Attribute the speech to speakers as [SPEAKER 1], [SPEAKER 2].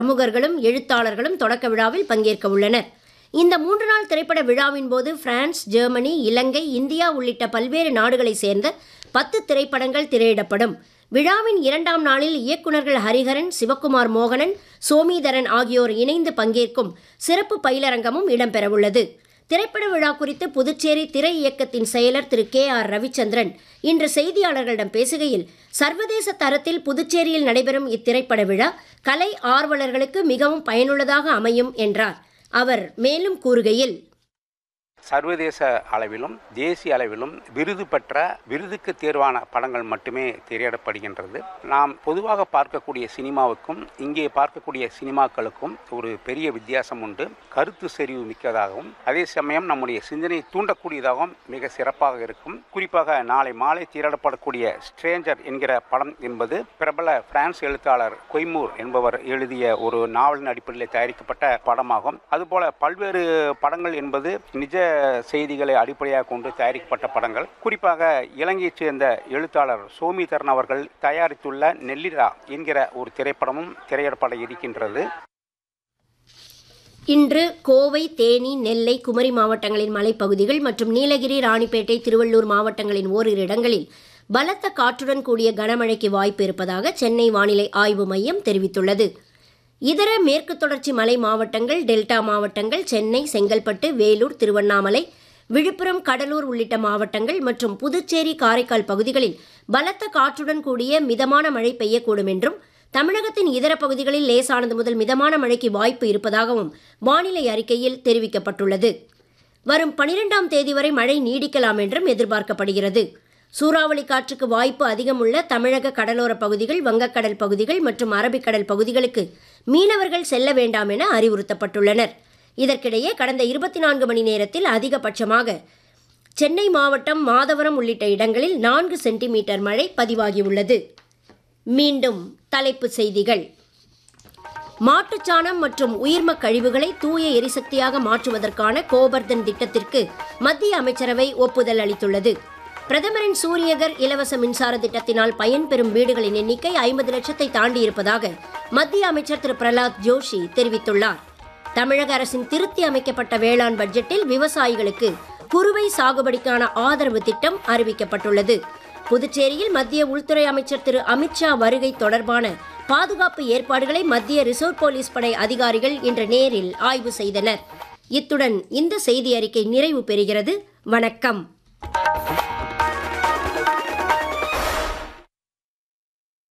[SPEAKER 1] பிரமுகர்களும் எழுத்தாளர்களும் தொடக்க விழாவில் பங்கேற்க உள்ளனர் இந்த மூன்று நாள் திரைப்பட விழாவின் போது பிரான்ஸ் ஜெர்மனி இலங்கை இந்தியா உள்ளிட்ட பல்வேறு நாடுகளைச் சேர்ந்த பத்து திரைப்படங்கள் திரையிடப்படும் விழாவின் இரண்டாம் நாளில் இயக்குநர்கள் ஹரிஹரன் சிவக்குமார் மோகனன் சோமீதரன் ஆகியோர் இணைந்து பங்கேற்கும் சிறப்பு பயிலரங்கமும் இடம்பெறவுள்ளது திரைப்பட விழா குறித்து புதுச்சேரி திரை இயக்கத்தின் செயலர் திரு கே ஆர் ரவிச்சந்திரன் இன்று செய்தியாளர்களிடம் பேசுகையில் சர்வதேச தரத்தில் புதுச்சேரியில் நடைபெறும் இத்திரைப்பட விழா கலை ஆர்வலர்களுக்கு மிகவும் பயனுள்ளதாக அமையும் என்றார் அவர் மேலும் கூறுகையில்
[SPEAKER 2] சர்வதேச அளவிலும் தேசிய அளவிலும் விருது பெற்ற விருதுக்கு தேர்வான படங்கள் மட்டுமே திரையிடப்படுகின்றது நாம் பொதுவாக பார்க்கக்கூடிய சினிமாவுக்கும் இங்கே பார்க்கக்கூடிய சினிமாக்களுக்கும் ஒரு பெரிய வித்தியாசம் உண்டு கருத்து செறிவு மிக்கதாகவும் அதே சமயம் நம்முடைய சிந்தனையை தூண்டக்கூடியதாகவும் மிக சிறப்பாக இருக்கும் குறிப்பாக நாளை மாலை திரையிடப்படக்கூடிய ஸ்ட்ரேஞ்சர் என்கிற படம் என்பது பிரபல பிரான்ஸ் எழுத்தாளர் கொய்மூர் என்பவர் எழுதிய ஒரு நாவலின் அடிப்படையில் தயாரிக்கப்பட்ட படமாகும் அதுபோல பல்வேறு படங்கள் என்பது நிஜ செய்திகளை அடிப்படையாக கொண்டு தயாரிக்கப்பட்ட படங்கள் குறிப்பாக இலங்கையைச் சேர்ந்த எழுத்தாளர் சோமிதரன் அவர்கள் தயாரித்துள்ள நெல்லிரா என்கிற ஒரு திரைப்படமும் திரையிடப்பட இருக்கின்றது
[SPEAKER 1] இன்று கோவை தேனி நெல்லை குமரி மாவட்டங்களின் மலைப்பகுதிகள் மற்றும் நீலகிரி ராணிப்பேட்டை திருவள்ளூர் மாவட்டங்களின் ஓரிரு இடங்களில் பலத்த காற்றுடன் கூடிய கனமழைக்கு வாய்ப்பு இருப்பதாக சென்னை வானிலை ஆய்வு மையம் தெரிவித்துள்ளது இதர மேற்கு தொடர்ச்சி மலை மாவட்டங்கள் டெல்டா மாவட்டங்கள் சென்னை செங்கல்பட்டு வேலூர் திருவண்ணாமலை விழுப்புரம் கடலூர் உள்ளிட்ட மாவட்டங்கள் மற்றும் புதுச்சேரி காரைக்கால் பகுதிகளில் பலத்த காற்றுடன் கூடிய மிதமான மழை பெய்யக்கூடும் என்றும் தமிழகத்தின் இதர பகுதிகளில் லேசானது முதல் மிதமான மழைக்கு வாய்ப்பு இருப்பதாகவும் வானிலை அறிக்கையில் தெரிவிக்கப்பட்டுள்ளது வரும் பனிரெண்டாம் தேதி வரை மழை நீடிக்கலாம் என்றும் எதிர்பார்க்கப்படுகிறது சூறாவளி காற்றுக்கு வாய்ப்பு அதிகம் உள்ள தமிழக கடலோர பகுதிகள் வங்கக்கடல் பகுதிகள் மற்றும் அரபிக்கடல் பகுதிகளுக்கு மீனவர்கள் செல்ல வேண்டாம் என அறிவுறுத்தப்பட்டுள்ளனர் இதற்கிடையே கடந்த இருபத்தி நான்கு மணி நேரத்தில் அதிகபட்சமாக சென்னை மாவட்டம் மாதவரம் உள்ளிட்ட இடங்களில் நான்கு சென்டிமீட்டர் மழை பதிவாகியுள்ளது மீண்டும் தலைப்புச் செய்திகள் மாட்டுச்சாணம் மற்றும் உயிர்ம கழிவுகளை தூய எரிசக்தியாக மாற்றுவதற்கான கோபர்தன் திட்டத்திற்கு மத்திய அமைச்சரவை ஒப்புதல் அளித்துள்ளது பிரதமரின் சூரியகர் இலவச மின்சார திட்டத்தினால் பயன்பெறும் வீடுகளின் எண்ணிக்கை ஐம்பது லட்சத்தை தாண்டியிருப்பதாக மத்திய அமைச்சர் திரு பிரலாத் ஜோஷி தெரிவித்துள்ளார் தமிழக அரசின் திருத்தி அமைக்கப்பட்ட வேளாண் பட்ஜெட்டில் விவசாயிகளுக்கு குறுவை சாகுபடிக்கான ஆதரவு திட்டம் அறிவிக்கப்பட்டுள்ளது புதுச்சேரியில் மத்திய உள்துறை அமைச்சர் திரு அமித்ஷா வருகை தொடர்பான பாதுகாப்பு ஏற்பாடுகளை மத்திய ரிசர்வ் போலீஸ் படை அதிகாரிகள் இன்று நேரில் ஆய்வு செய்தனர் இத்துடன் இந்த செய்தி அறிக்கை நிறைவு பெறுகிறது வணக்கம்